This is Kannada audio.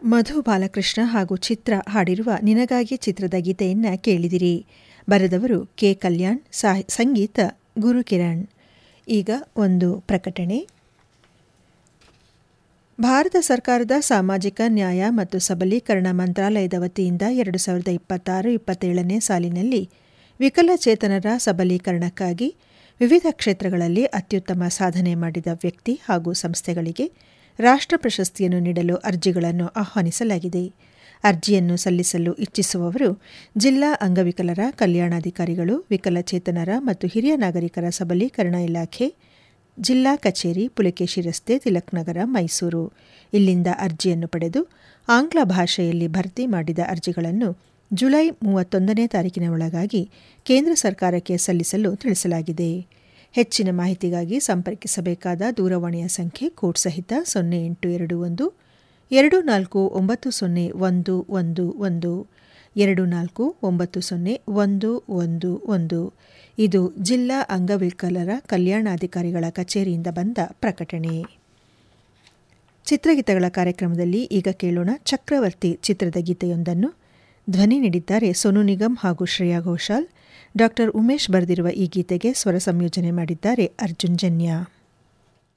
ಮಧು ಬಾಲಕೃಷ್ಣ ಹಾಗೂ ಚಿತ್ರ ಹಾಡಿರುವ ನಿನಗಾಗಿ ಚಿತ್ರದ ಗೀತೆಯನ್ನ ಕೇಳಿದಿರಿ ಬರೆದವರು ಕೆ ಕಲ್ಯಾಣ್ ಸಾಹ್ ಸಂಗೀತ ಗುರುಕಿರಣ್ ಈಗ ಒಂದು ಪ್ರಕಟಣೆ ಭಾರತ ಸರ್ಕಾರದ ಸಾಮಾಜಿಕ ನ್ಯಾಯ ಮತ್ತು ಸಬಲೀಕರಣ ಮಂತ್ರಾಲಯದ ವತಿಯಿಂದ ಎರಡು ಸಾವಿರದ ಇಪ್ಪತ್ತಾರು ಇಪ್ಪತ್ತೇಳನೇ ಸಾಲಿನಲ್ಲಿ ವಿಕಲಚೇತನರ ಸಬಲೀಕರಣಕ್ಕಾಗಿ ವಿವಿಧ ಕ್ಷೇತ್ರಗಳಲ್ಲಿ ಅತ್ಯುತ್ತಮ ಸಾಧನೆ ಮಾಡಿದ ವ್ಯಕ್ತಿ ಹಾಗೂ ಸಂಸ್ಥೆಗಳಿಗೆ ರಾಷ್ಟ್ರ ಪ್ರಶಸ್ತಿಯನ್ನು ನೀಡಲು ಅರ್ಜಿಗಳನ್ನು ಆಹ್ವಾನಿಸಲಾಗಿದೆ ಅರ್ಜಿಯನ್ನು ಸಲ್ಲಿಸಲು ಇಚ್ಛಿಸುವವರು ಜಿಲ್ಲಾ ಅಂಗವಿಕಲರ ಕಲ್ಯಾಣಾಧಿಕಾರಿಗಳು ವಿಕಲಚೇತನರ ಮತ್ತು ಹಿರಿಯ ನಾಗರಿಕರ ಸಬಲೀಕರಣ ಇಲಾಖೆ ಜಿಲ್ಲಾ ಕಚೇರಿ ಪುಲಕೇಶಿ ರಸ್ತೆ ತಿಲಕ್ನಗರ ಮೈಸೂರು ಇಲ್ಲಿಂದ ಅರ್ಜಿಯನ್ನು ಪಡೆದು ಆಂಗ್ಲ ಭಾಷೆಯಲ್ಲಿ ಭರ್ತಿ ಮಾಡಿದ ಅರ್ಜಿಗಳನ್ನು ಜುಲೈ ಮೂವತ್ತೊಂದನೇ ತಾರೀಕಿನ ಒಳಗಾಗಿ ಕೇಂದ್ರ ಸರ್ಕಾರಕ್ಕೆ ಸಲ್ಲಿಸಲು ತಿಳಿಸಲಾಗಿದೆ ಹೆಚ್ಚಿನ ಮಾಹಿತಿಗಾಗಿ ಸಂಪರ್ಕಿಸಬೇಕಾದ ದೂರವಾಣಿಯ ಸಂಖ್ಯೆ ಕೋಡ್ ಸಹಿತ ಸೊನ್ನೆ ಎಂಟು ಎರಡು ಒಂದು ಎರಡು ನಾಲ್ಕು ಒಂಬತ್ತು ಸೊನ್ನೆ ಒಂದು ಒಂದು ಒಂದು ಎರಡು ನಾಲ್ಕು ಒಂಬತ್ತು ಸೊನ್ನೆ ಒಂದು ಒಂದು ಒಂದು ಇದು ಜಿಲ್ಲಾ ಅಂಗವಿಕಲರ ಕಲ್ಯಾಣಾಧಿಕಾರಿಗಳ ಕಚೇರಿಯಿಂದ ಬಂದ ಪ್ರಕಟಣೆ ಚಿತ್ರಗೀತೆಗಳ ಕಾರ್ಯಕ್ರಮದಲ್ಲಿ ಈಗ ಕೇಳೋಣ ಚಕ್ರವರ್ತಿ ಚಿತ್ರದ ಗೀತೆಯೊಂದನ್ನು ಧ್ವನಿ ನೀಡಿದ್ದಾರೆ ಸೋನು ನಿಗಮ್ ಹಾಗೂ ಶ್ರೇಯಾ ಘೋಷಾಲ್ ಡಾಕ್ಟರ್ ಉಮೇಶ್ ಬರೆದಿರುವ ಈ ಗೀತೆಗೆ ಸ್ವರ ಸಂಯೋಜನೆ ಮಾಡಿದ್ದಾರೆ ಅರ್ಜುನ್ ಜನ್ಯ